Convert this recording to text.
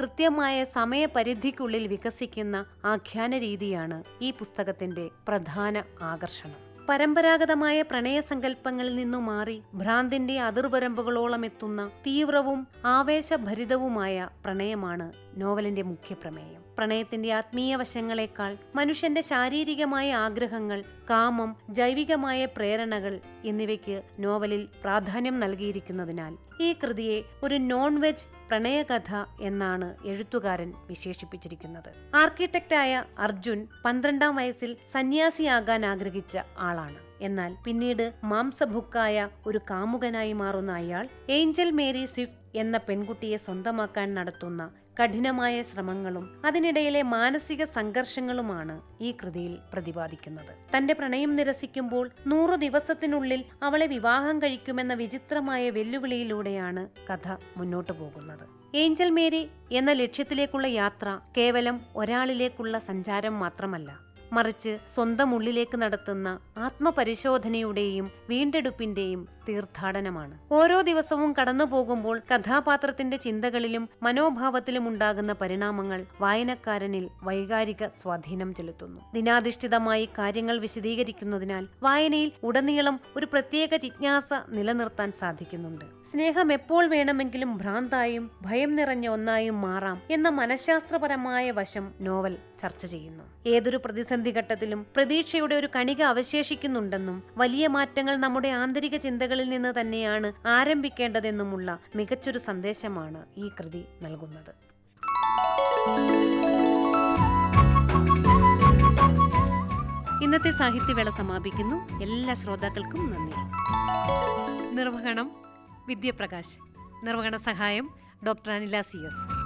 കൃത്യമായ സമയപരിധിക്കുള്ളിൽ വികസിക്കുന്ന ആഖ്യാന രീതിയാണ് ഈ പുസ്തകത്തിന്റെ പ്രധാന ആകർഷണം പരമ്പരാഗതമായ പ്രണയസങ്കല്പങ്ങളിൽ നിന്നു മാറി ഭ്രാന്തിന്റെ അതിർവരമ്പുകളോളം എത്തുന്ന തീവ്രവും ആവേശഭരിതവുമായ പ്രണയമാണ് നോവലിന്റെ മുഖ്യ പ്രമേയം പ്രണയത്തിന്റെ ആത്മീയ വശങ്ങളെക്കാൾ മനുഷ്യന്റെ ശാരീരികമായ ആഗ്രഹങ്ങൾ കാമം ജൈവികമായ പ്രേരണകൾ എന്നിവയ്ക്ക് നോവലിൽ പ്രാധാന്യം നൽകിയിരിക്കുന്നതിനാൽ ഈ കൃതിയെ ഒരു നോൺ വെജ് പ്രണയകഥ എന്നാണ് എഴുത്തുകാരൻ വിശേഷിപ്പിച്ചിരിക്കുന്നത് ആർക്കിടെക്റ്റായ അർജുൻ പന്ത്രണ്ടാം വയസ്സിൽ സന്യാസിയാകാൻ ആഗ്രഹിച്ച ആളാണ് എന്നാൽ പിന്നീട് മാംസഭുക്കായ ഒരു കാമുകനായി മാറുന്ന അയാൾ ഏഞ്ചൽ മേരി സ്വിഫ്റ്റ് എന്ന പെൺകുട്ടിയെ സ്വന്തമാക്കാൻ നടത്തുന്ന കഠിനമായ ശ്രമങ്ങളും അതിനിടയിലെ മാനസിക സംഘർഷങ്ങളുമാണ് ഈ കൃതിയിൽ പ്രതിപാദിക്കുന്നത് തന്റെ പ്രണയം നിരസിക്കുമ്പോൾ നൂറു ദിവസത്തിനുള്ളിൽ അവളെ വിവാഹം കഴിക്കുമെന്ന വിചിത്രമായ വെല്ലുവിളിയിലൂടെയാണ് കഥ മുന്നോട്ടു പോകുന്നത് ഏഞ്ചൽ മേരി എന്ന ലക്ഷ്യത്തിലേക്കുള്ള യാത്ര കേവലം ഒരാളിലേക്കുള്ള സഞ്ചാരം മാത്രമല്ല മറിച്ച് സ്വന്തം ഉള്ളിലേക്ക് നടത്തുന്ന ആത്മപരിശോധനയുടെയും വീണ്ടെടുപ്പിന്റെയും തീർത്ഥാടനമാണ് ഓരോ ദിവസവും കടന്നു പോകുമ്പോൾ കഥാപാത്രത്തിന്റെ ചിന്തകളിലും മനോഭാവത്തിലും ഉണ്ടാകുന്ന പരിണാമങ്ങൾ വായനക്കാരനിൽ വൈകാരിക സ്വാധീനം ചെലുത്തുന്നു ദിനാധിഷ്ഠിതമായി കാര്യങ്ങൾ വിശദീകരിക്കുന്നതിനാൽ വായനയിൽ ഉടനീളം ഒരു പ്രത്യേക ജിജ്ഞാസ നിലനിർത്താൻ സാധിക്കുന്നുണ്ട് സ്നേഹം എപ്പോൾ വേണമെങ്കിലും ഭ്രാന്തായും ഭയം നിറഞ്ഞ ഒന്നായും മാറാം എന്ന മനഃശാസ്ത്രപരമായ വശം നോവൽ ചർച്ച ചെയ്യുന്നു ഏതൊരു പ്രതിസന്ധി ഘട്ടത്തിലും പ്രതീക്ഷയുടെ ഒരു കണിക അവശേഷിക്കുന്നുണ്ടെന്നും വലിയ മാറ്റങ്ങൾ നമ്മുടെ ആന്തരിക ചിന്തകളിൽ നിന്ന് തന്നെയാണ് ആരംഭിക്കേണ്ടതെന്നുമുള്ള മികച്ചൊരു സന്ദേശമാണ് ഈ കൃതി നൽകുന്നത് ഇന്നത്തെ സാഹിത്യവേള സമാപിക്കുന്നു എല്ലാ ശ്രോതാക്കൾക്കും നന്ദി നിർവഹണം വിദ്യപ്രകാശ് നിർവഹണ സഹായം ഡോക്ടർ അനില സി എസ്